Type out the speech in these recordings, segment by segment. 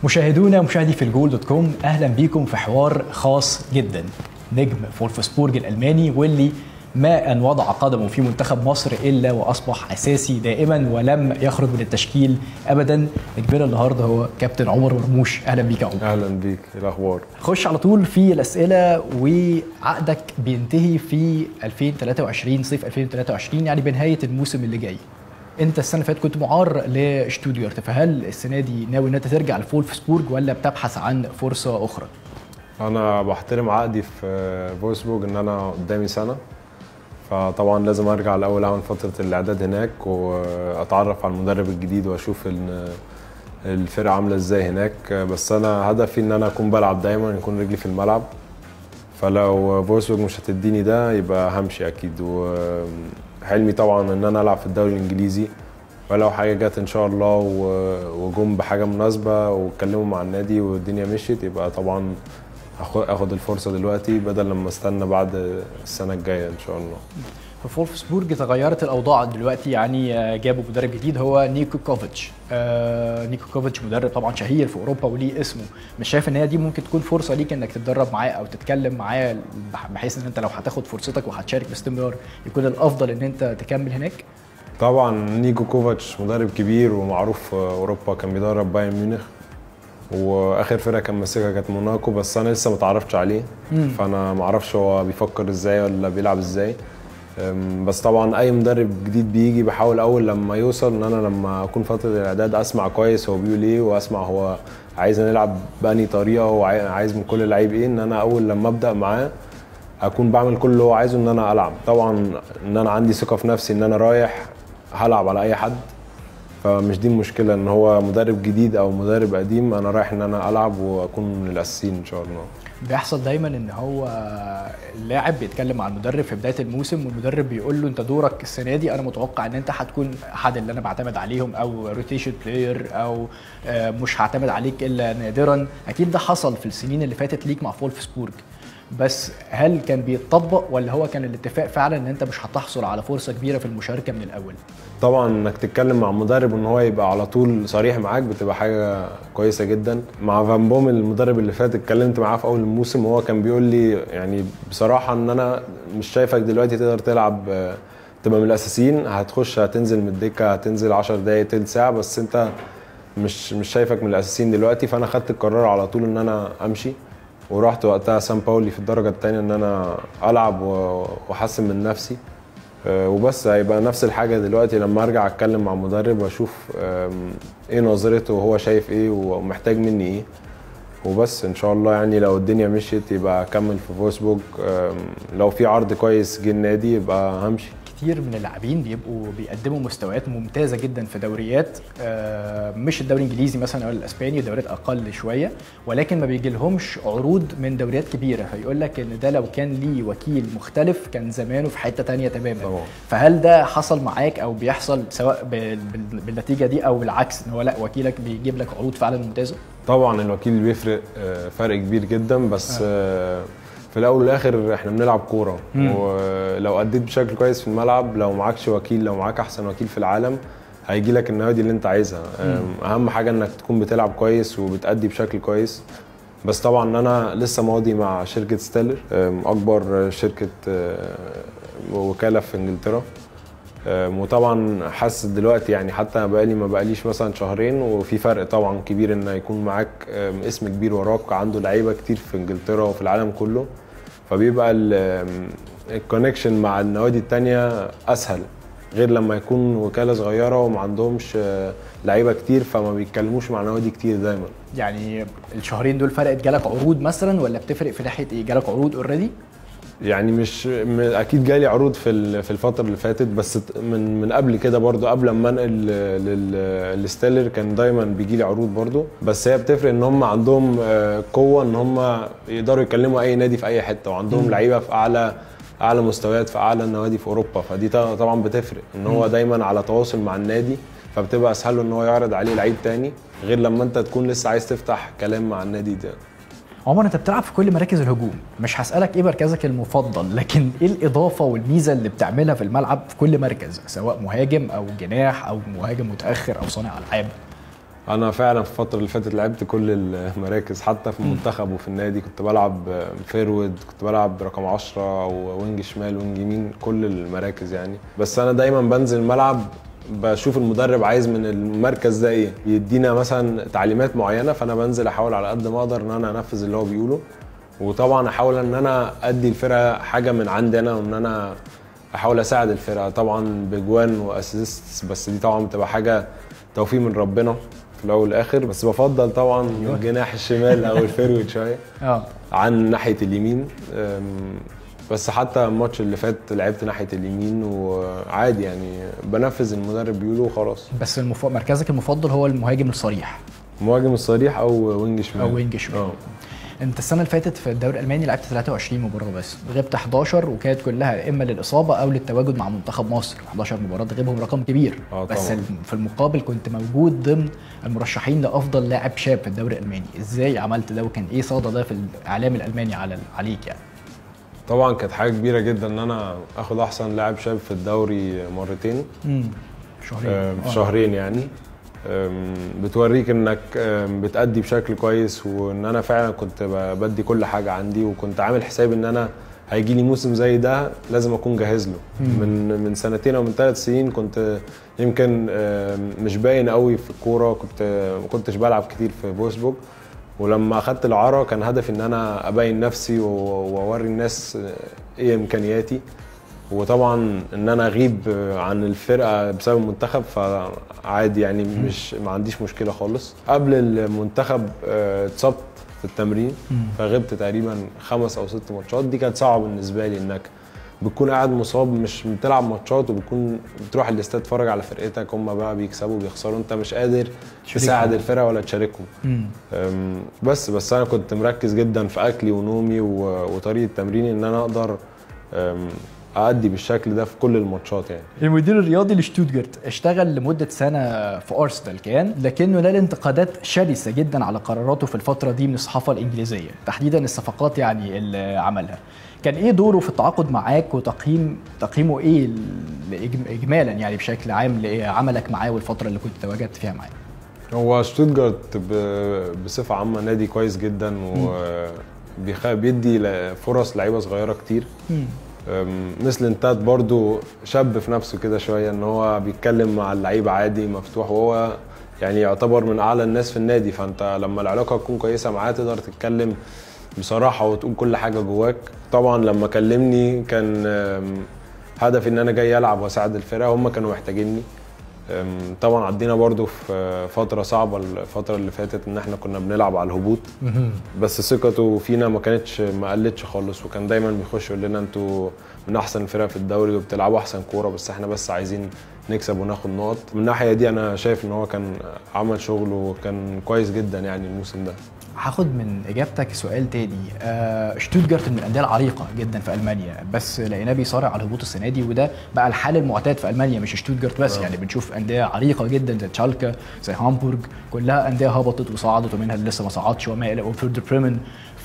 مشاهدونا مشاهدي في الجول دوت كوم اهلا بيكم في حوار خاص جدا نجم فولفسبورج الالماني واللي ما ان وضع قدمه في منتخب مصر الا واصبح اساسي دائما ولم يخرج من التشكيل ابدا نجمنا النهارده هو كابتن عمر مرموش اهلا بيك يا عمر اهلا بيك ايه الاخبار خش على طول في الاسئله وعقدك بينتهي في 2023 صيف 2023 يعني بنهايه الموسم اللي جاي انت السنه اللي فاتت كنت معار لشتوتجارت فهل السنه دي ناوي ان انت ترجع لفولفسبورج ولا بتبحث عن فرصه اخرى؟ انا بحترم عقدي في فولسبورج ان انا قدامي سنه فطبعا لازم ارجع الاول اعمل فتره الاعداد هناك واتعرف على المدرب الجديد واشوف ان الفرقه عامله ازاي هناك بس انا هدفي ان انا اكون بلعب دايما يكون رجلي في الملعب فلو فولسبورج مش هتديني ده يبقى همشي اكيد وحلمي طبعا ان انا العب في الدوري الانجليزي ولو حاجه جت ان شاء الله وجم بحاجه مناسبه واتكلموا مع النادي والدنيا مشيت يبقى طبعا اخد الفرصه دلوقتي بدل لما استنى بعد السنه الجايه ان شاء الله في فولفسبورج تغيرت الاوضاع دلوقتي يعني جابوا مدرب جديد هو نيكو كوفيتش آه نيكو كوفيتش مدرب طبعا شهير في اوروبا وليه اسمه مش شايف ان هي دي ممكن تكون فرصه ليك انك تتدرب معاه او تتكلم معاه بحيث ان انت لو هتاخد فرصتك وهتشارك باستمرار يكون الافضل ان انت تكمل هناك طبعا نيكو كوفاتش مدرب كبير ومعروف في اوروبا كان بيدرب بايرن ميونخ واخر فرقه كان ماسكها كانت موناكو بس انا لسه ما اتعرفتش عليه مم. فانا ما اعرفش هو بيفكر ازاي ولا بيلعب ازاي بس طبعا اي مدرب جديد بيجي بحاول اول لما يوصل ان انا لما اكون فتره الاعداد اسمع كويس هو بيقول ايه واسمع هو عايز نلعب بأني طريقه وعايز من كل لعيب ايه ان انا اول لما ابدا معاه اكون بعمل كل اللي هو عايزه ان انا العب طبعا ان انا عندي ثقه في نفسي ان انا رايح هلعب على اي حد فمش دي المشكله ان هو مدرب جديد او مدرب قديم انا رايح ان انا العب واكون من الاساسيين ان شاء الله بيحصل دايما ان هو اللاعب بيتكلم مع المدرب في بدايه الموسم والمدرب بيقول له انت دورك السنه دي انا متوقع ان انت هتكون احد اللي انا بعتمد عليهم او روتيشن بلاير او مش هعتمد عليك الا نادرا اكيد ده حصل في السنين اللي فاتت ليك مع فولفسبورج بس هل كان بيتطبق ولا هو كان الاتفاق فعلا ان انت مش هتحصل على فرصه كبيره في المشاركه من الاول طبعا انك تتكلم مع مدرب ان هو يبقى على طول صريح معاك بتبقى حاجه كويسه جدا مع فان بوم المدرب اللي فات اتكلمت معاه في اول الموسم وهو كان بيقول لي يعني بصراحه ان انا مش شايفك دلوقتي تقدر تلعب تبقى من الاساسيين هتخش هتنزل من الدكه هتنزل 10 دقايق تلت ساعه بس انت مش مش شايفك من الاساسيين دلوقتي فانا خدت القرار على طول ان انا امشي ورحت وقتها سان باولي في الدرجه الثانيه ان انا العب واحسن من نفسي وبس هيبقى نفس الحاجه دلوقتي لما ارجع اتكلم مع مدرب واشوف ايه نظرته وهو شايف ايه ومحتاج مني ايه وبس ان شاء الله يعني لو الدنيا مشيت يبقى اكمل في فوسبوك لو في عرض كويس جه النادي يبقى همشي كتير من اللاعبين بيبقوا بيقدموا مستويات ممتازه جدا في دوريات مش الدوري الانجليزي مثلا او الاسباني دوريات اقل شويه ولكن ما بيجي لهمش عروض من دوريات كبيره فيقول لك ان ده لو كان ليه وكيل مختلف كان زمانه في حته تانية تماما طبعا. فهل ده حصل معاك او بيحصل سواء بالنتيجه دي او بالعكس ان هو لا وكيلك بيجيب لك عروض فعلا ممتازه طبعا الوكيل بيفرق فرق كبير جدا بس آه. في الاول والاخر احنا بنلعب كوره ولو اديت بشكل كويس في الملعب لو معكش وكيل لو معاك احسن وكيل في العالم هيجي لك النوادي اللي انت عايزها مم. اهم حاجه انك تكون بتلعب كويس وبتادي بشكل كويس بس طبعا انا لسه ماضي مع شركه ستيلر اكبر شركه وكاله في انجلترا وطبعا حاسس دلوقتي يعني حتى بقالي ما بقاليش مثلا شهرين وفي فرق طبعا كبير ان يكون معاك اسم كبير وراك عنده لعيبه كتير في انجلترا وفي العالم كله فبيبقى الكونكشن مع النوادي التانية اسهل غير لما يكون وكاله صغيره وما عندهمش لعيبه كتير فما بيتكلموش مع نوادي كتير دايما يعني الشهرين دول فرقت جالك عروض مثلا ولا بتفرق في ناحيه ايه جالك عروض اوريدي يعني مش اكيد جالي عروض في في الفتره اللي فاتت بس من من قبل كده برضو قبل ما انقل للستيلر كان دايما بيجي لي عروض برضو بس هي بتفرق ان هم عندهم قوه ان هم يقدروا يكلموا اي نادي في اي حته وعندهم لعيبه في اعلى اعلى مستويات في اعلى النوادي في اوروبا فدي طبعا بتفرق ان هو دايما على تواصل مع النادي فبتبقى اسهل له ان هو يعرض عليه لعيب تاني غير لما انت تكون لسه عايز تفتح كلام مع النادي ده عمر انت بتلعب في كل مراكز الهجوم مش هسالك ايه مركزك المفضل لكن ايه الاضافه والميزه اللي بتعملها في الملعب في كل مركز سواء مهاجم او جناح او مهاجم متاخر او صانع العاب انا فعلا في الفتره اللي فاتت لعبت كل المراكز حتى في المنتخب وفي النادي كنت بلعب فيرود كنت بلعب رقم 10 او وينج شمال وينج يمين كل المراكز يعني بس انا دايما بنزل الملعب بشوف المدرب عايز من المركز ده ايه يدينا مثلا تعليمات معينه فانا بنزل احاول على قد ما اقدر ان انا انفذ اللي هو بيقوله وطبعا احاول ان انا ادي الفرقه حاجه من عندي انا وان انا احاول اساعد الفرقه طبعا بجوان واسيست بس دي طبعا بتبقى حاجه توفيق من ربنا في الاول والاخر بس بفضل طبعا الجناح الشمال او الفيرود شويه اه عن ناحيه اليمين أم، بس حتى الماتش اللي فات لعبت ناحيه اليمين وعادي يعني بنفذ المدرب بيقوله وخلاص بس المف... مركزك المفضل هو المهاجم الصريح مهاجم الصريح او وينج شمال او وينج شمال اه انت السنه اللي فاتت في الدوري الالماني لعبت 23 مباراه بس غبت 11 وكانت كلها اما للاصابه او للتواجد مع منتخب مصر 11 مباراه غيبهم رقم كبير اه بس طبعا. في المقابل كنت موجود ضمن المرشحين لافضل لاعب شاب في الدوري الالماني ازاي عملت ده وكان ايه صدى ده في الاعلام الالماني على عليك يعني طبعا كانت حاجه كبيره جدا ان انا اخد احسن لاعب شاب في الدوري مرتين امم شهرين آه، في آه. شهرين يعني آم، بتوريك انك آم، بتأدي بشكل كويس وان انا فعلا كنت ب- بدي كل حاجه عندي وكنت عامل حساب ان انا هيجي لي موسم زي ده لازم اكون جاهز له من من سنتين او من ثلاث سنين كنت يمكن آم، مش باين قوي في الكوره كنت ما كنتش بلعب كتير في بوسبوك ولما اخدت العاره كان هدفي ان انا ابين نفسي و- واوري الناس ايه امكانياتي وطبعا ان انا اغيب عن الفرقه بسبب المنتخب فعادي يعني مش ما عنديش مشكله خالص قبل المنتخب آه، اتصبت في التمرين فغبت تقريبا خمس او ست ماتشات دي كانت صعبه بالنسبه لي انك بتكون قاعد مصاب مش بتلعب ماتشات وبتكون بتروح الاستاد تتفرج على فرقتك هم بقى بيكسبوا بيخسروا انت مش قادر تساعد الفرقه ولا تشاركهم مم. أم، بس بس انا كنت مركز جدا في اكلي ونومي و- وطريقه تمريني ان انا اقدر أم، اادي بالشكل ده في كل الماتشات يعني المدير الرياضي لشتوتجارت اشتغل لمدة سنة في أرسنال كان لكنه نال انتقادات شرسة جدا على قراراته في الفترة دي من الصحافة الإنجليزية تحديدا الصفقات يعني اللي عملها كان ايه دوره في التعاقد معاك وتقييم تقييمه ايه لإجم- اجمالا يعني بشكل عام لعملك معاه والفتره اللي كنت تواجدت فيها معاه هو شتوتجارت ب- بصفه عامه نادي كويس جدا وبيدي فرص لعيبه صغيره كتير أم، مثل انتات برضو شاب في نفسه كده شويه ان هو بيتكلم مع اللعيبه عادي مفتوح وهو يعني يعتبر من اعلى الناس في النادي فانت لما العلاقه تكون كويسه معاه تقدر تتكلم بصراحه وتقول كل حاجه جواك طبعا لما كلمني كان أم، هدفي ان انا جاي العب واساعد الفرقه هم كانوا محتاجيني أم، طبعا عدينا برضو في فتره صعبه الفتره اللي فاتت ان احنا كنا بنلعب على الهبوط بس ثقته فينا ما كانتش ما قلتش خالص وكان دايما بيخش يقول لنا انتوا من احسن الفرق في الدوري وبتلعبوا احسن كوره بس احنا بس عايزين نكسب وناخد نقط من الناحيه دي انا شايف ان هو كان عمل شغل وكان كويس جدا يعني الموسم ده هاخد من اجابتك سؤال تاني آه شتوتجارت من الانديه العريقه جدا في المانيا بس لقيناه بيصارع على الهبوط السنه دي وده بقى الحال المعتاد في المانيا مش شتوتجارت بس يعني بنشوف انديه عريقه جدا زي تشالكا زي هامبورج كلها انديه هبطت وصعدت ومنها اللي لسه ما صعدش وما الى وفيردر بريمن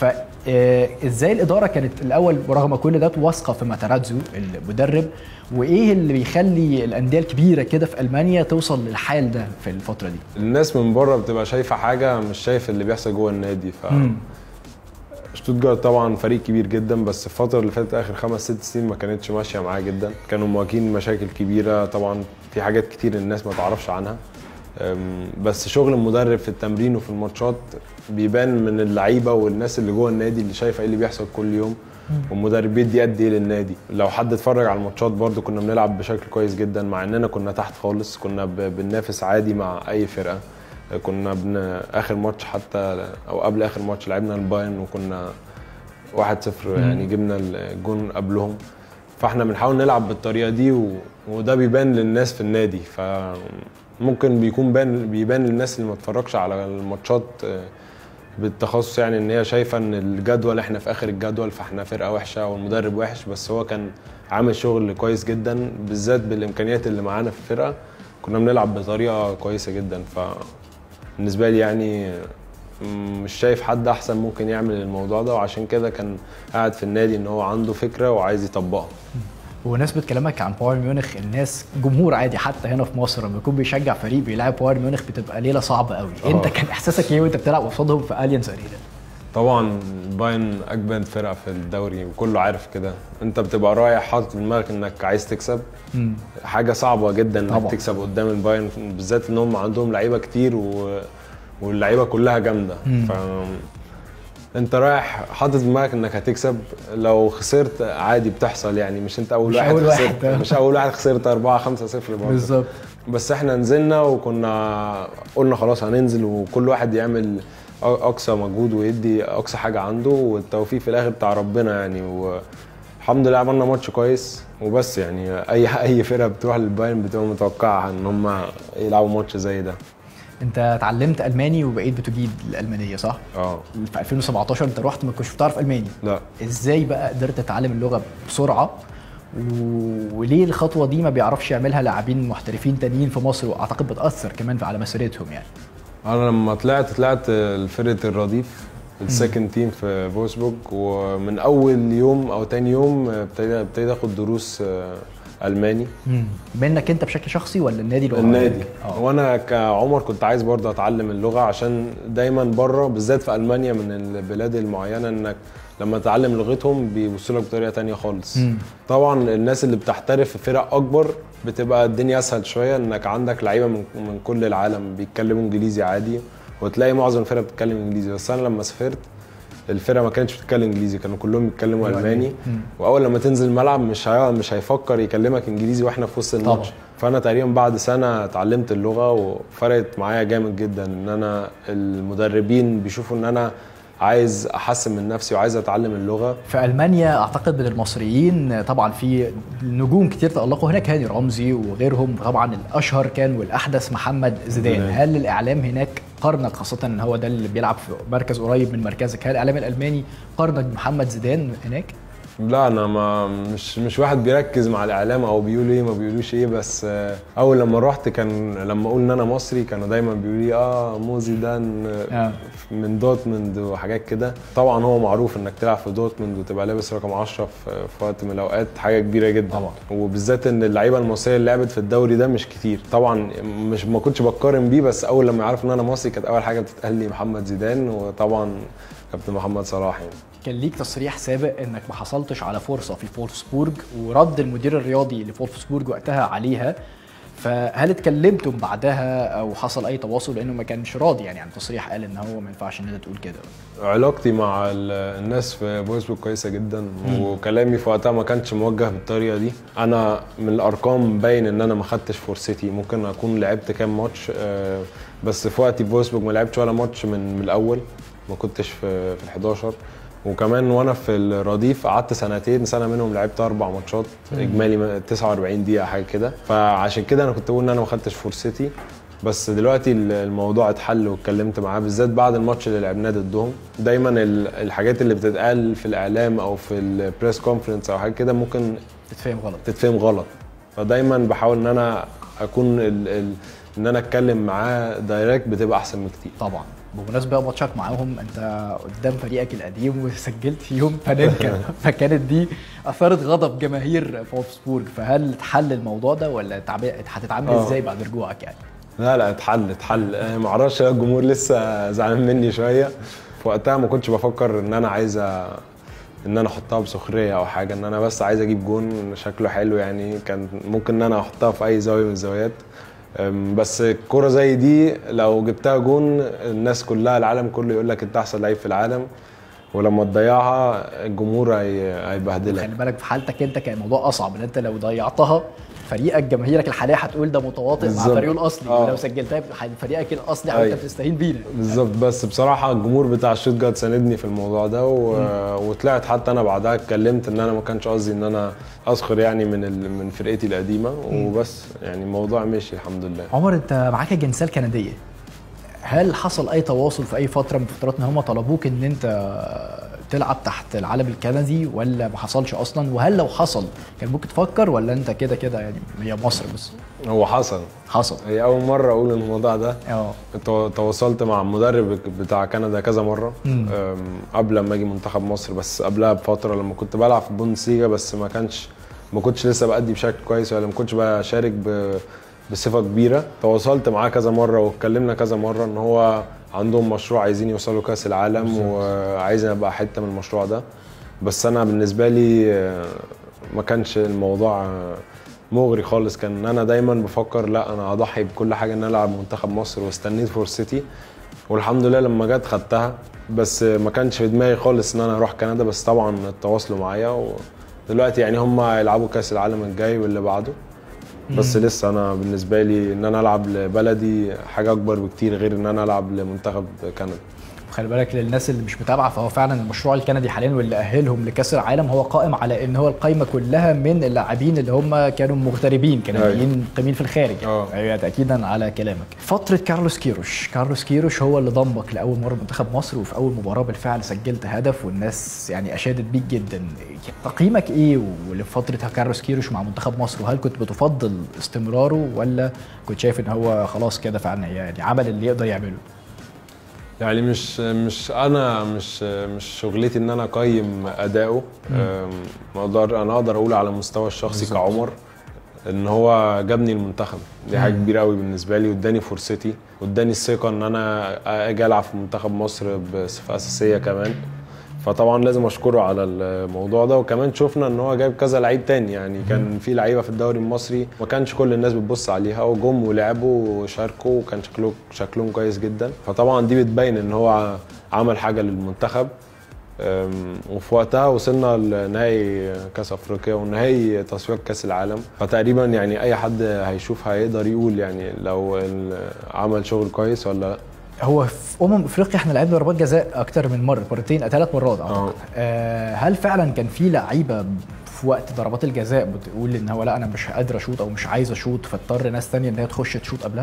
فازاي الاداره كانت الاول رغم كل ده واثقه في ماتاراتزو المدرب وايه اللي بيخلي الانديه الكبيره كده في المانيا توصل للحال ده في الفتره دي الناس من بره بتبقى شايفه حاجه مش شايف اللي بيحصل جوه النادي ف مم. شتوتجارت طبعا فريق كبير جدا بس الفترة اللي فاتت آخر خمس ست سنين ما كانتش ماشية معاه جدا كانوا مواجهين مشاكل كبيرة طبعا في حاجات كتير الناس ما تعرفش عنها أم، بس شغل المدرب في التمرين وفي الماتشات بيبان من اللعيبة والناس اللي جوه النادي اللي شايفة ايه اللي بيحصل كل يوم والمدرب بيدي قد ايه للنادي لو حد اتفرج على الماتشات برضو كنا بنلعب بشكل كويس جدا مع اننا كنا تحت خالص كنا ب- بننافس عادي مع اي فرقة كنا بن... اخر ماتش حتى او قبل اخر ماتش لعبنا البايرن وكنا 1-0 يعني جبنا الجون قبلهم فاحنا بنحاول نلعب بالطريقه دي و... وده بيبان للناس في النادي فممكن بيكون بان بيبان للناس اللي ما اتفرجش على الماتشات آه، بالتخصص يعني ان هي شايفه ان الجدول احنا في اخر الجدول فاحنا فرقه وحشه والمدرب وحش بس هو كان عامل شغل كويس جدا بالذات بالامكانيات اللي معانا في الفرقه كنا بنلعب بطريقه كويسه جدا ف بالنسبه لي يعني م- مش شايف حد احسن ممكن يعمل الموضوع ده وعشان كده كان قاعد في النادي ان هو عنده فكره وعايز يطبقها بمناسبه كلامك عن بايرن ميونخ الناس جمهور عادي حتى هنا في مصر لما يكون بيشجع فريق بيلعب بايرن ميونخ بتبقى ليله صعبه قوي آه. انت كان احساسك ايه وانت بتلعب قصادهم في اليانز ارينا طبعا باين اجمد فرقه في الدوري وكله عارف كده انت بتبقى رايح حاطط في دماغك انك عايز تكسب مم. حاجه صعبه جدا انك طبعا. تكسب قدام البايرن بالذات ان هم عندهم لعيبه كتير و... واللعيبه كلها جامده مم. ف انت رايح حاطط في دماغك انك هتكسب لو خسرت عادي بتحصل يعني مش انت اول مش واحد أول واحد. خسرت مش اول واحد خسرت 4 5 0 برضه بالظبط بس احنا نزلنا وكنا قلنا خلاص هننزل وكل واحد يعمل أ- اقصى مجهود ويدي اقصى حاجه عنده والتوفيق في الاخر بتاع ربنا يعني والحمد لله عملنا ماتش كويس وبس يعني اي اي فرقه بتروح للبايرن بتبقى متوقعه ان هم يلعبوا ماتش زي ده انت اتعلمت الماني وبقيت بتجيد الالمانيه صح اه في 2017 انت رحت ما كنتش بتعرف الماني لا ازاي بقى قدرت تتعلم اللغه بسرعه و... وليه الخطوه دي ما بيعرفش يعملها لاعبين محترفين تانيين في مصر واعتقد بتاثر كمان على مسيرتهم يعني انا لما طلعت طلعت لفرقه الرديف السكند تيم في فولسبورج ومن اول يوم او تاني يوم ابتديت ابتديت اخد دروس آه، الماني منك انت بشكل شخصي ولا النادي اللي هو النادي عملك؟ اه وانا كعمر كنت عايز برضه اتعلم اللغه عشان دايما بره بالذات في المانيا من البلاد المعينه انك لما تتعلم لغتهم بيبصوا لك بطريقه تانية خالص مم. طبعا الناس اللي بتحترف في فرق اكبر بتبقى الدنيا اسهل شويه انك عندك لعيبه من, من كل العالم بيتكلموا انجليزي عادي وتلاقي معظم الفرق بتتكلم انجليزي بس انا لما سافرت الفرقه ما كانتش بتتكلم انجليزي كانوا كلهم بيتكلموا أيوة، الماني مم. واول لما تنزل الملعب مش هي... مش هيفكر يكلمك انجليزي واحنا في وسط الماتش طبعا. فانا تقريبا بعد سنه اتعلمت اللغه وفرقت معايا جامد جدا ان انا المدربين بيشوفوا ان انا عايز احسن من نفسي وعايز اتعلم اللغه في المانيا اعتقد من المصريين طبعا في نجوم كتير تالقوا هناك هاني رمزي وغيرهم طبعا الاشهر كان والاحدث محمد زيدان زيدان. هل الاعلام هناك قارنك خاصه ان هو ده اللي بيلعب في مركز قريب من مركزك هل الاعلام الالماني قارنك بمحمد زيدان هناك لا انا ما مش مش واحد بيركز مع الاعلام او بيقول ايه ما بيقولوش ايه بس آه، اول لما رحت كان لما اقول ان انا مصري كانوا دايما بيقولوا لي اه مو زيدان آه. آه. من دورتموند وحاجات كده طبعا هو معروف انك تلعب في دورتموند وتبقى لابس رقم 10 في في وقت من الاوقات حاجه كبيره جدا طبعا. وبالذات ان اللعيبه المصريه اللي لعبت في الدوري ده مش كتير طبعا مش ما كنتش بقارن بيه بس اول لما يعرفوا ان انا مصري كانت اول حاجه بتتقال لي محمد زيدان وطبعا كابتن محمد صلاح يعني كان ليك تصريح سابق انك ما حصلتش على فرصه في فولفسبورج ورد المدير الرياضي لفولفسبورج وقتها عليها فهل اتكلمتم بعدها او حصل اي تواصل لانه ما كانش راضي يعني عن تصريح قال ان هو ما ينفعش ان انت تقول كده علاقتي مع ال- الناس في فويسبوك كويسه جدا وكلامي في وقتها ما كانش موجه بالطريقه دي انا من الارقام باين ان انا ما خدتش فرصتي ممكن اكون لعبت كام ماتش آه، بس في وقتي في فويسبوك ما لعبتش ولا ماتش من من الاول ما كنتش في في ال 11 وكمان وانا في الرديف قعدت سنتين سنه منهم لعبت اربع ماتشات اجمالي م- 49 دقيقه حاجه كده فعشان كده انا كنت بقول ان انا ما خدتش فرصتي بس دلوقتي ال- الموضوع اتحل واتكلمت معاه بالذات بعد الماتش اللي لعبناه ضدهم دايما ال- الحاجات اللي بتتقال في الاعلام او في البريس كونفرنس او حاجه كده ممكن تتفهم غلط تتفهم غلط فدايما بحاول ان انا اكون ال ال ان انا اتكلم معاه دايركت بتبقى احسن بكتير طبعا بمناسبه بقى ماتشك معاهم انت قدام فريقك القديم وسجلت فيهم فنانكا فكانت دي اثارت غضب جماهير فولفسبورج فهل اتحل الموضوع ده ولا تعب- هتتعامل آه. ازاي بعد رجوعك يعني؟ لا لا اتحل اتحل أنا ما اعرفش الجمهور لسه زعلان مني شويه في وقتها ما كنتش بفكر ان انا عايز أ- ان انا احطها بسخريه او حاجه ان انا بس عايز اجيب جون شكله حلو يعني كان ممكن ان انا احطها في اي زاويه من الزوايات أم، بس الكرة زي دي لو جبتها جون الناس كلها العالم كله يقول لك انت احسن لعيب في العالم ولما تضيعها الجمهور هي- هيبهدلك خلي بالك في حالتك انت كان الموضوع اصعب ان انت لو ضيعتها فريقك جماهيرك الحاليه هتقول ده متواطئ مع بالظبط. فريقه الاصلي آه. ولو سجلتها فريقك الاصلي هيقول انت أيوة. بتستهين بينا بالظبط بس بصراحه الجمهور بتاع شوتجارت ساندني في الموضوع ده و... وطلعت حتى انا بعدها اتكلمت ان انا ما كانش قصدي ان انا اسخر يعني من ال... من فرقتي القديمه وبس يعني الموضوع مشي الحمد لله عمر انت معاك الجنسيه الكنديه هل حصل اي تواصل في اي فتره من فترات ان هم طلبوك ان انت تلعب تحت العلم الكندي ولا ما حصلش اصلا وهل لو حصل كان ممكن تفكر ولا انت كده كده يعني هي مصر بس هو حصل حصل هي اول مره اقول الموضوع ده اه تو- تواصلت مع المدرب بتاع كندا كذا مره مم. أم، قبل ما اجي منتخب مصر بس قبلها بفتره لما كنت بلعب في البوندسليجا بس ما كانش ما كنتش لسه بأدي بشكل كويس ولا ما كنتش بشارك ب... بصفه كبيره تواصلت معاه كذا مره واتكلمنا كذا مره ان هو عندهم مشروع عايزين يوصلوا كاس العالم وعايز ابقى حته من المشروع ده بس انا بالنسبه لي آه، ما كانش الموضوع آه، مغري خالص كان انا دايما بفكر لا انا اضحي بكل حاجه ان أنا العب منتخب مصر واستنيت فرصتي والحمد لله لما جت خدتها بس ما كانش في دماغي خالص ان انا اروح كندا بس طبعا اتواصلوا معايا ودلوقتي يعني هم هيلعبوا كاس العالم الجاي واللي بعده بس لسه انا بالنسبه لي ان انا العب لبلدي حاجه اكبر بكتير غير ان انا العب لمنتخب كندا خلي بالك للناس اللي مش متابعه فهو فعلا المشروع الكندي حاليا واللي اهلهم لكاس العالم هو قائم على ان هو القايمه كلها من اللاعبين اللي هم كانوا مغتربين كنديين مقيمين في الخارج اه. ايوه تاكيدا على كلامك فتره كارلوس كيروش كارلوس كيروش هو اللي ضمك لاول مره منتخب مصر وفي اول مباراه بالفعل سجلت هدف والناس يعني اشادت بيك جدا تقييمك ايه لفتره كارلوس كيروش مع منتخب مصر وهل كنت بتفضل استمراره ولا كنت شايف ان هو خلاص كده فعلا يعني عمل اللي يقدر يعمله يعني مش مش انا مش مش شغلتي ان انا اقيم اداؤه أم، ما اقدر انا اقدر اقول على المستوى الشخصي بالظبط. كعمر ان هو جابني المنتخب دي حاجه كبيره قوي بالنسبه لي واداني فرصتي واداني الثقه ان انا اجي العب في منتخب مصر بصفه اساسيه كمان فطبعا لازم اشكره على الموضوع ده وكمان شفنا ان هو جايب كذا لعيب تاني يعني كان في لعيبه في الدوري المصري ما كانش كل الناس بتبص عليها وجم ولعبوا وشاركوا وكان شكله شكلهم كويس جدا فطبعا دي بتبين ان هو عمل حاجه للمنتخب أم، وفي وقتها وصلنا لنهائي كاس افريقيا ونهائي تصفيات كاس العالم فتقريبا يعني اي حد هيشوف هيقدر يقول يعني لو ال- عمل شغل كويس ولا لا هو في امم افريقيا احنا لعبنا ضربات جزاء اكتر من مره مرتين ثلاث مرات اعتقد اه. آه هل فعلا كان في لعيبه في وقت ضربات الجزاء بتقول ان هو لا انا مش قادر اشوط او مش عايز اشوط فاضطر ناس تانية ان هي تخش تشوط قبلها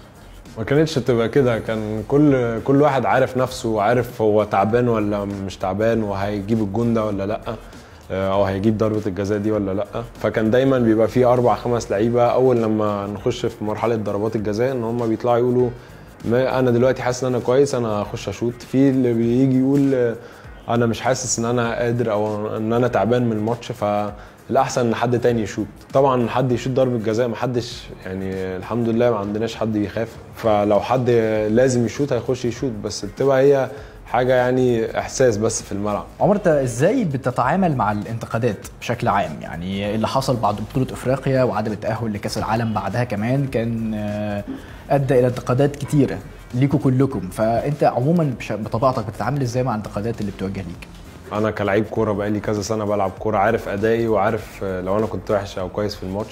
ما كانتش بتبقى كده كان كل كل واحد عارف نفسه وعارف هو تعبان ولا مش تعبان وهيجيب الجون ده ولا لا آه، او هيجيب ضربه الجزاء دي ولا لا فكان دايما بيبقى في اربع خمس لعيبه اول لما نخش في مرحله ضربات الجزاء ان هم بيطلعوا يقولوا ما انا دلوقتي حاسس ان انا كويس انا هخش اشوط في اللي بيجي يقول آه، انا مش حاسس ان انا قادر او ان انا تعبان من الماتش فالاحسن ان حد تاني يشوط طبعا حد يشوط ضربه جزاء محدش يعني الحمد لله ما عندناش حد بيخاف فلو حد لازم يشوط هيخش يشوط بس بتبقى هي حاجه يعني احساس بس في الملعب عمر انت ازاي بتتعامل مع الانتقادات بشكل عام يعني اللي حصل بعد بطوله افريقيا وعدم التاهل لكاس العالم بعدها كمان كان آه، ادى الى انتقادات كتيره ليكوا كلكم فانت عموما بش- بطبيعتك بتتعامل ازاي مع الانتقادات اللي بتوجه ليك انا كلاعب كوره بقالي كذا سنه بلعب كوره عارف ادائي وعارف آه، لو انا كنت وحش او كويس في الماتش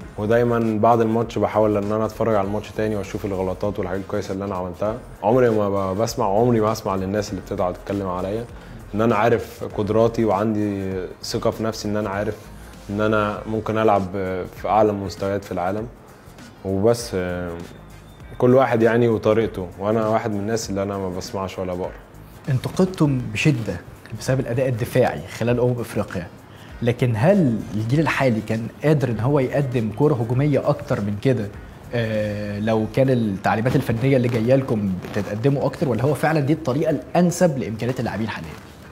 ودايما بعد الماتش بحاول ان انا اتفرج على الماتش تاني واشوف الغلطات والحاجات الكويسه اللي انا عملتها عمري ما ب- بسمع عمري ما اسمع للناس اللي بتقعد تتكلم عليا ان انا عارف قدراتي وعندي ثقه في نفسي ان انا عارف ان انا ممكن العب آه، في اعلى مستويات في العالم وبس آه، كل واحد يعني وطريقته وانا واحد من الناس اللي انا ما بسمعش ولا بقرا انتقدتم بشده بسبب الاداء الدفاعي خلال امم افريقيا لكن هل الجيل الحالي كان قادر ان هو يقدم كره هجوميه اكتر من كده آه لو كان التعليمات الفنيه اللي جايه لكم بتتقدموا اكتر ولا هو فعلا دي الطريقه الانسب لامكانيات اللاعبين حاليا؟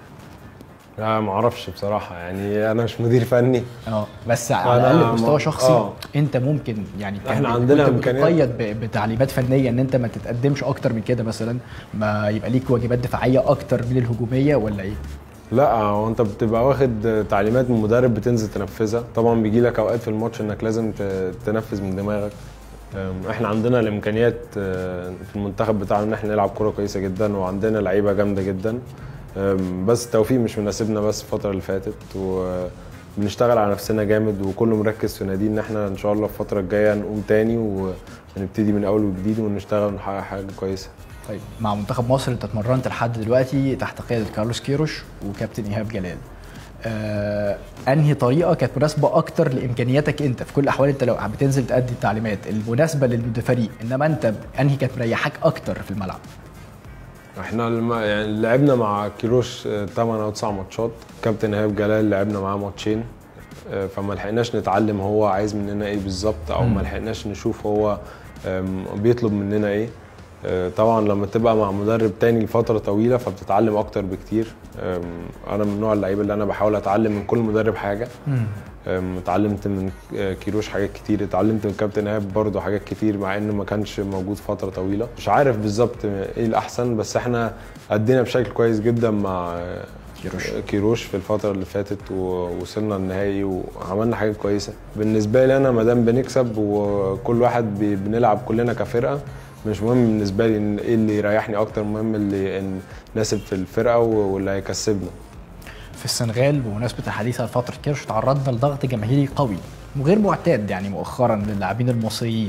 لا ما اعرفش بصراحه يعني انا مش مدير فني اه بس على أنا- الاقل بمستوى شخصي آه. انت ممكن يعني كان إحنا كنت عندنا إمكانيات. بتقيد ب- بتعليمات فنيه ان انت ما تتقدمش اكتر من كده مثلا ما يبقى ليك واجبات دفاعيه اكتر من الهجوميه ولا ايه؟ لا هو انت بتبقى واخد تعليمات من مدرب بتنزل تنفذها طبعا بيجي لك اوقات في الماتش انك لازم ت- تنفذ من دماغك أم، احنا عندنا الامكانيات أه، في المنتخب بتاعنا ان احنا نلعب كوره كويسه جدا وعندنا لعيبه جامده جدا أم، بس التوفيق مش مناسبنا بس الفتره اللي فاتت وبنشتغل على نفسنا جامد وكله مركز في نادي ان احنا ان شاء الله الفتره الجايه نقوم تاني ونبتدي من اول وجديد ونشتغل ونحقق حاجه كويسه طيب مع منتخب مصر انت اتمرنت لحد دلوقتي تحت قياده كارلوس كيروش وكابتن ايهاب جلال آه انهي طريقه كانت مناسبه اكتر لامكانياتك انت في كل الاحوال انت لو بتنزل تأدي التعليمات المناسبه للفريق انما انت انهي كانت مريحاك اكتر في الملعب احنا الم... يعني لعبنا مع كيروش 8 او 9 ماتشات كابتن ايهاب جلال لعبنا معاه ماتشين آه، فما لحقناش نتعلم هو عايز مننا ايه بالظبط او مم. ما لحقناش نشوف هو آم، بيطلب مننا ايه آه، طبعا لما تبقى مع مدرب تاني لفتره طويله فبتتعلم اكتر بكتير آم، انا من نوع اللعيبه اللي انا بحاول اتعلم من كل مدرب حاجه آم، اتعلمت من آه، كيروش حاجات كتير اتعلمت من كابتن ايهاب برضه حاجات كتير مع انه ما كانش موجود فتره طويله مش عارف بالظبط ايه الاحسن بس احنا ادينا بشكل كويس جدا مع آه، كيروش. كيروش في الفتره اللي فاتت ووصلنا النهائي وعملنا حاجات كويسه بالنسبه لي انا ما دام بنكسب وكل واحد بي- بنلعب كلنا كفرقه مش مهم بالنسبه لي إن ايه اللي يريحني اكتر مهم اللي إن ناسب في الفرقه واللي هيكسبنا في السنغال بمناسبه الحديث عن فتره كيروش تعرضنا لضغط جماهيري قوي وغير معتاد يعني مؤخرا للاعبين المصريين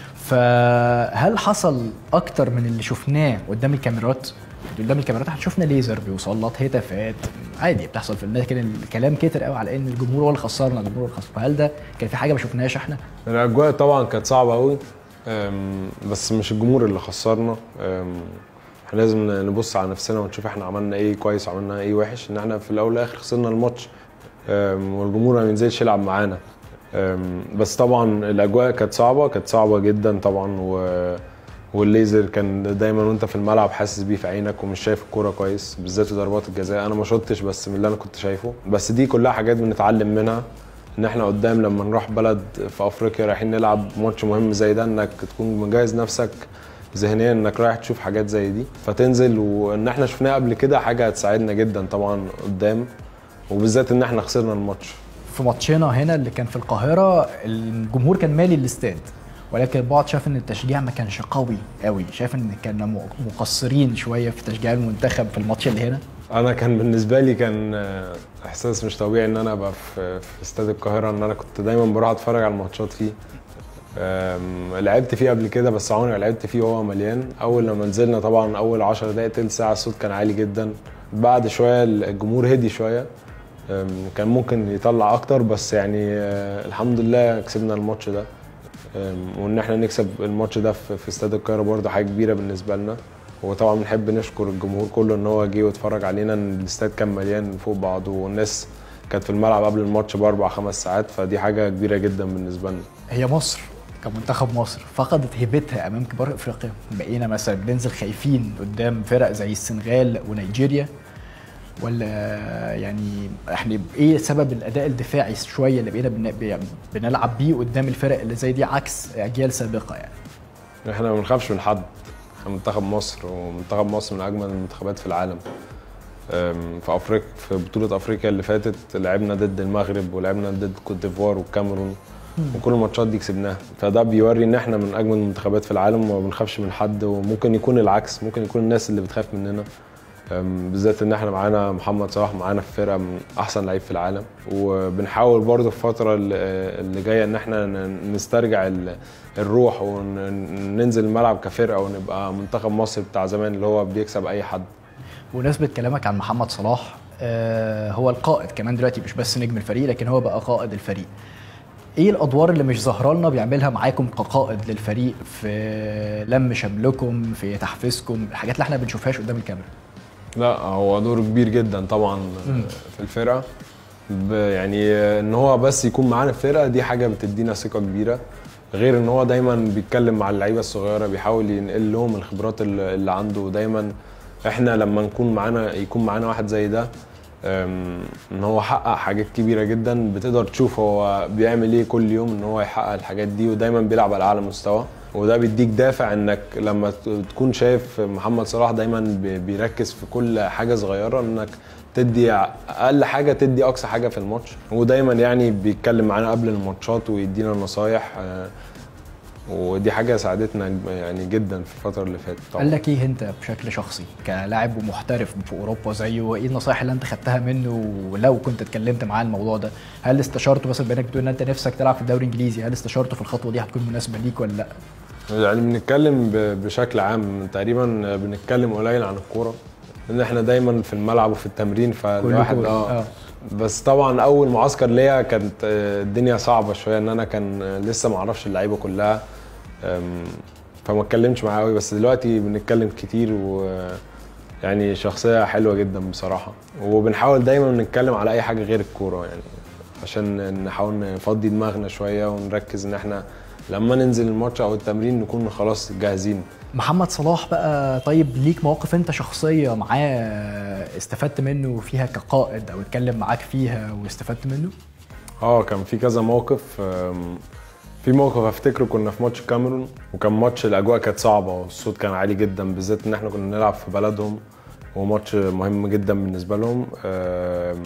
فهل حصل اكتر من اللي شفناه قدام الكاميرات قدام الكاميرات احنا شفنا ليزر بيوصل لك هتافات عادي بتحصل في الناس لكن الكلام كتر قوي على ان الجمهور هو اللي خسرنا الجمهور هو اللي خسرنا فهل ده كان في حاجه ما شفناهاش احنا الاجواء طبعا كانت صعبه قوي أم، بس مش الجمهور اللي خسرنا أم، احنا لازم نبص على نفسنا ونشوف احنا عملنا ايه كويس وعملنا ايه وحش ان احنا في الاول والاخر خسرنا الماتش أم، والجمهور ما بينزلش يلعب معانا أم، بس طبعا الاجواء كانت صعبه كانت صعبه جدا طبعا و والليزر كان دايما وانت في الملعب حاسس بيه في عينك ومش شايف الكوره كويس بالذات في ضربات الجزاء انا ما شطتش بس من اللي انا كنت شايفه بس دي كلها حاجات بنتعلم منها ان احنا قدام لما نروح بلد في افريقيا رايحين نلعب ماتش مهم زي ده انك تكون مجهز نفسك ذهنيا انك رايح تشوف حاجات زي دي فتنزل وان احنا شفناها قبل كده حاجه هتساعدنا جدا طبعا قدام وبالذات ان احنا خسرنا الماتش في ماتشنا هنا اللي كان في القاهره الجمهور كان مالي الاستاد ولكن البعض شاف ان التشجيع ما كانش قوي قوي شايف ان كنا م- مقصرين شويه في تشجيع المنتخب في الماتش اللي هنا انا كان بالنسبه لي كان آه، احساس مش طبيعي ان انا ابقى في في استاد القاهره ان انا كنت دايما بروح اتفرج على الماتشات فيه آم، لعبت فيه قبل كده بس عمري ما لعبت فيه وهو مليان اول لما نزلنا طبعا اول 10 دقائق تلت ساعه الصوت كان عالي جدا بعد شويه الجمهور هدي شويه آم، كان ممكن يطلع اكتر بس يعني آه، الحمد لله كسبنا الماتش ده آم، وان احنا نكسب الماتش ده في في استاد القاهره برضه حاجه كبيره بالنسبه لنا وطبعا بنحب نشكر الجمهور كله ان هو جه واتفرج علينا ان الاستاد كان مليان فوق بعضه والناس كانت في الملعب قبل الماتش باربع خمس ساعات فدي حاجه كبيره جدا بالنسبه لنا هي مصر كمنتخب مصر فقدت هيبتها امام كبار افريقيا بقينا مثلا بننزل خايفين قدام فرق زي السنغال ونيجيريا ولا يعني احنا ايه سبب الاداء الدفاعي شويه اللي بقينا بن- بي- بنلعب بيه قدام الفرق اللي زي دي عكس اجيال سابقه يعني احنا ما بنخافش من حد احنا منتخب مصر ومنتخب مصر من اجمل المنتخبات في العالم أم، في افريقيا في بطوله افريقيا اللي فاتت لعبنا ضد المغرب ولعبنا ضد كوت ديفوار والكاميرون وكل الماتشات دي كسبناها فده بيوري ان احنا من اجمل المنتخبات في العالم وما بنخافش من حد وممكن يكون العكس ممكن يكون الناس اللي بتخاف مننا أم، بالذات ان احنا معانا محمد صلاح معانا في فرقه من احسن لعيب في العالم وبنحاول برضه في الفتره اللي اللي جايه ان احنا ن- نسترجع ال- الروح وننزل الملعب كفرقه ونبقى منتخب مصر بتاع زمان اللي هو بيكسب اي حد بمناسبة كلامك عن محمد صلاح آه هو القائد كمان دلوقتي مش بس نجم الفريق لكن هو بقى قائد الفريق ايه الادوار اللي مش ظاهره لنا بيعملها معاكم كقائد للفريق في لم شملكم في تحفيزكم الحاجات اللي احنا ما بنشوفهاش قدام الكاميرا لا هو دور كبير جدا طبعا في الفرقه ب- يعني ان هو بس يكون معانا في الفرقه دي حاجه بتدينا ثقه كبيره غير ان هو دايما بيتكلم مع اللعيبه الصغيره بيحاول ينقل لهم الخبرات اللي اللي عنده دايما احنا لما نكون معانا يكون معانا واحد زي ده أم، ان هو حقق حاجات كبيره جدا بتقدر تشوف هو بيعمل ايه كل يوم ان هو يحقق الحاجات دي ودايما بيلعب على اعلى مستوى وده بيديك دافع انك لما ت- تكون شايف محمد صلاح دايما بي- بيركز في كل حاجه صغيره انك تدي اقل حاجه تدي اقصى حاجه في الماتش ودايما يعني بيتكلم معانا قبل الماتشات ويدينا نصايح آه، ودي حاجه ساعدتنا يعني جدا في الفتره اللي فاتت طبعا قال لك ايه انت بشكل شخصي كلاعب ومحترف في اوروبا زيه وايه النصائح اللي انت خدتها منه ولو كنت اتكلمت معاه الموضوع ده هل استشارته مثلا بانك بتقول ان انت نفسك تلعب في الدوري الانجليزي هل استشارته في الخطوه دي هتكون مناسبه ليك ولا لا يعني بنتكلم ب- بشكل عام تقريبا بنتكلم قليل عن الكوره ان احنا دايما في الملعب وفي التمرين فالواحد كورة. اه آه. بس طبعا اول معسكر ليا كانت آه، الدنيا صعبه شويه ان انا كان آه، لسه ما اعرفش اللعيبه كلها آم، فما اتكلمش معاه قوي بس دلوقتي بنتكلم كتير و يعني شخصيه حلوه جدا بصراحه وبنحاول دايما نتكلم على اي حاجه غير الكوره يعني عشان نحاول نفضي دماغنا شويه ونركز ان احنا لما ننزل الماتش او التمرين نكون خلاص جاهزين محمد صلاح بقى طيب ليك مواقف انت شخصيه معاه استفدت منه فيها كقائد او اتكلم معاك فيها واستفدت منه اه كان في كذا موقف أم، في موقف افتكره كنا في ماتش الكاميرون وكان ماتش الاجواء كانت صعبه والصوت كان عالي جدا بالذات ان احنا كنا نلعب في بلدهم وماتش مهم جدا بالنسبه لهم أم،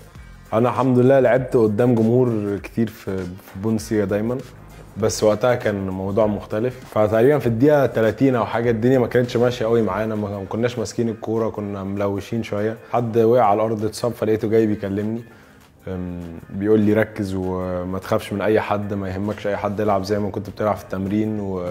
انا الحمد لله لعبت قدام جمهور كتير في في بونسيا دايما بس وقتها كان الموضوع مختلف فتقريبا في الدقيقه 30 او حاجه الدنيا ما كانتش ماشيه قوي معانا ما ما كناش ماسكين الكوره كنا ملوشين شويه حد وقع على الارض اتصاب فلقيته جاي بيكلمني أم، بيقول لي ركز وما تخافش من اي حد ما يهمكش اي حد العب زي ما كنت بتلعب في التمرين و...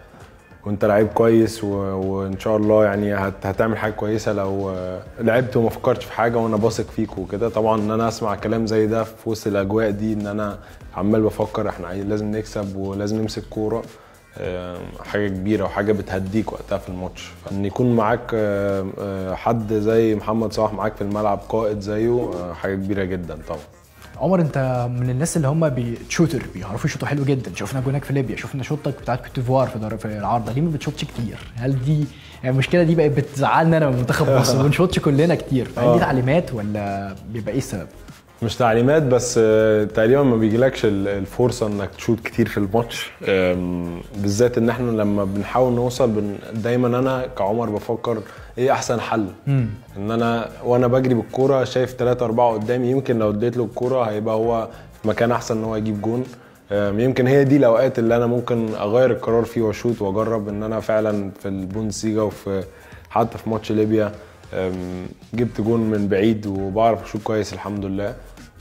وانت لعيب كويس و... وان شاء الله يعني هت... هتعمل حاجه كويسه لو آه، لعبت وما فكرتش في حاجه وانا باثق فيك وكده طبعا ان انا اسمع كلام زي ده في وسط الاجواء دي ان انا عمال بفكر احنا عايز- لازم نكسب ولازم نمسك كوره آه، حاجه كبيره وحاجه بتهديك وقتها في الماتش فان يكون معاك آه، آه، حد زي محمد صلاح معاك في الملعب قائد زيه آه، حاجه كبيره جدا طبعا عمر انت من الناس اللي هم بتشوتر بيعرفوا يشوطوا حلو جدا شفنا جونك في ليبيا شفنا شوطك بتاعت كوت ديفوار في در- في العارضه ليه ما بتشوطش كتير هل دي يعني المشكله دي بقت بتزعلنا انا من منتخب مصر ما بنشوطش كلنا كتير فهل دي آه. تعليمات ولا بيبقى ايه السبب مش تعليمات بس آه، تقريبا ما بيجيلكش ال- الفرصه انك تشوت كتير في الماتش آم، بالذات ان احنا لما بنحاول نوصل بن دايما انا كعمر بفكر ايه احسن حل ان انا وانا بجري بالكوره شايف ثلاثة أربعة قدامي يمكن لو اديت له الكوره هيبقى هو في مكان احسن ان هو يجيب جون آم، يمكن هي دي الاوقات اللي انا ممكن اغير القرار فيه واشوت واجرب ان انا فعلا في البوندسليجا وفي حتى في ماتش ليبيا أم، جبت جون من بعيد وبعرف اشوط كويس الحمد لله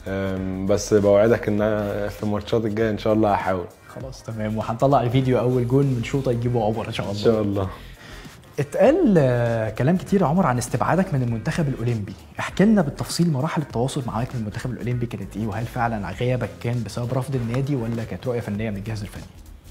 أم، بس بوعدك ان أنا في الماتشات الجايه ان شاء الله هحاول خلاص تمام وهنطلع الفيديو اول جون من شوطه يجيبه عمر ان شاء ان الله شاء الله اتقال آه، كلام كتير يا عمر عن استبعادك من المنتخب الاولمبي احكي لنا بالتفصيل مراحل التواصل معاك من المنتخب الاولمبي كانت ايه وهل فعلا غيابك كان بسبب رفض النادي ولا كانت رؤيه فنيه من الجهاز الفني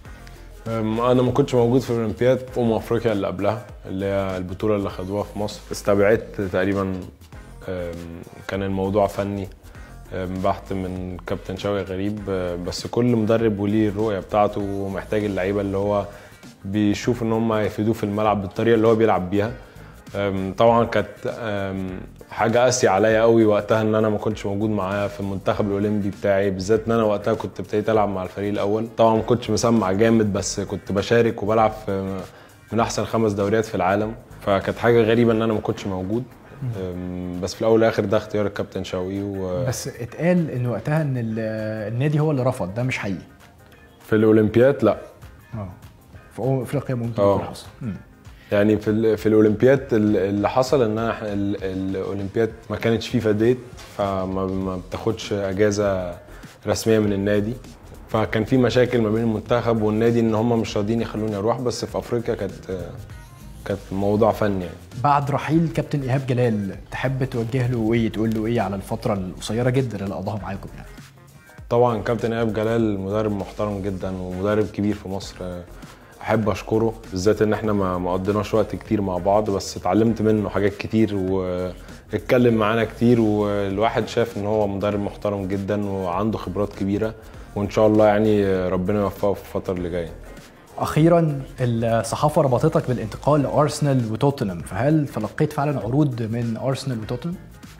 أم، انا ما كنتش موجود في الاولمبياد في امم افريقيا اللي قبلها اللي هي البطوله اللي خدوها في مصر استبعدت تقريبا أم، كان الموضوع فني أم، بحت من كابتن شوقي غريب أه، بس كل مدرب وليه الرؤيه بتاعته ومحتاج اللعيبه اللي هو بيشوف ان هم يفيدوه في الملعب بالطريقه اللي هو بيلعب بيها أم، طبعا كانت أم، حاجه قاسيه عليا قوي وقتها ان انا ما كنتش موجود معاه في المنتخب الاولمبي بتاعي بالذات ان انا وقتها كنت ابتديت العب مع الفريق الاول طبعا ما كنتش مسمع جامد بس كنت بشارك وبلعب في من احسن خمس دوريات في العالم فكانت حاجه غريبه ان انا ما كنتش موجود أم، بس في الاول والاخر ده اختيار الكابتن شوقي وفي بس اتقال ان وقتها ان ال- النادي هو اللي رفض ده مش حقيقي الاولمبياد لا اه في أمم افريقيا ممكن آه. يكون حصل مم. يعني في ال- في الاولمبياد ال- اللي حصل ان انا إحنا ال- الاولمبياد ما كانتش فيفا ديت فما ما بتاخدش اجازه رسميه من النادي فكان في مشاكل ما بين المنتخب والنادي ان هم مش راضيين يخلوني اروح بس في افريقيا كانت كانت موضوع فني يعني بعد رحيل كابتن ايهاب جلال تحب توجه له ايه تقول له ايه على الفتره القصيره جدا اللي قضاها معاكم يعني طبعا كابتن ايهاب جلال مدرب محترم جدا ومدرب كبير في مصر احب اشكره بالذات ان احنا ما ما قضيناش وقت كتير مع بعض بس اتعلمت منه حاجات كتير واتكلم معانا كتير والواحد شاف ان هو مدرب محترم جدا وعنده خبرات كبيره وان شاء الله يعني ربنا يوفقه في الفتره اللي جايه اخيرا الصحافه ربطتك بالانتقال لارسنال وتوتنهام فهل تلقيت فعلا عروض من ارسنال وتوتنهام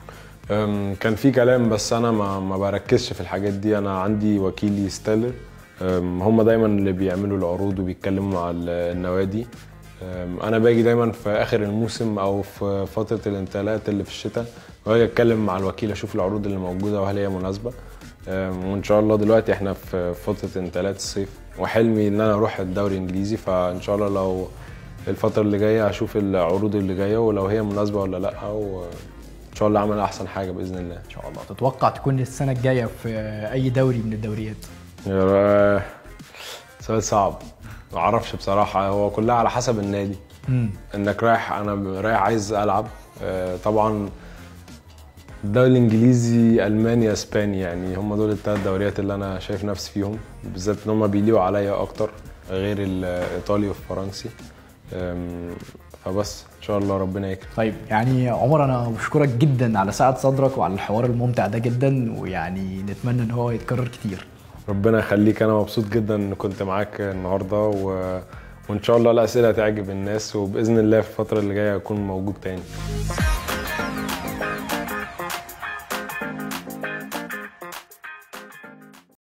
أم، كان في كلام بس انا ما ما بركزش في الحاجات دي انا عندي وكيلي ستيلر أم، هم دايما اللي بيعملوا العروض وبيتكلموا مع ال- النوادي أم، انا باجي دايما في اخر الموسم او في فتره الانتقالات اللي في الشتاء واجي اتكلم مع الوكيل اشوف العروض اللي موجوده وهل هي مناسبه أم، وان شاء الله دلوقتي احنا في فتره انتقالات الصيف وحلمي ان انا اروح الدوري الانجليزي فان شاء الله لو الفتره اللي جايه هشوف العروض اللي جايه ولو هي مناسبه ولا لا وان شاء الله اعمل احسن حاجه باذن الله ان شاء الله تتوقع تكون السنه الجايه في اي دوري من الدوريات يا را- سؤال صعب ما اعرفش بصراحه هو كلها على حسب النادي امم انك رايح انا رايح عايز العب آه، طبعا الدوري الانجليزي المانيا اسباني يعني هم دول الثلاث دوريات اللي انا شايف نفسي فيهم بالذات ان هم بيليقوا عليا اكتر غير الايطالي والفرنسي آم، فبس ان شاء الله ربنا يكرم طيب يعني عمر انا بشكرك جدا على سعه صدرك وعلى الحوار الممتع ده جدا ويعني نتمنى ان هو يتكرر كتير ربنا يخليك انا مبسوط جدا ان كنت معاك النهارده و... وان شاء الله الاسئله تعجب الناس وباذن الله في الفتره اللي جايه اكون موجود تاني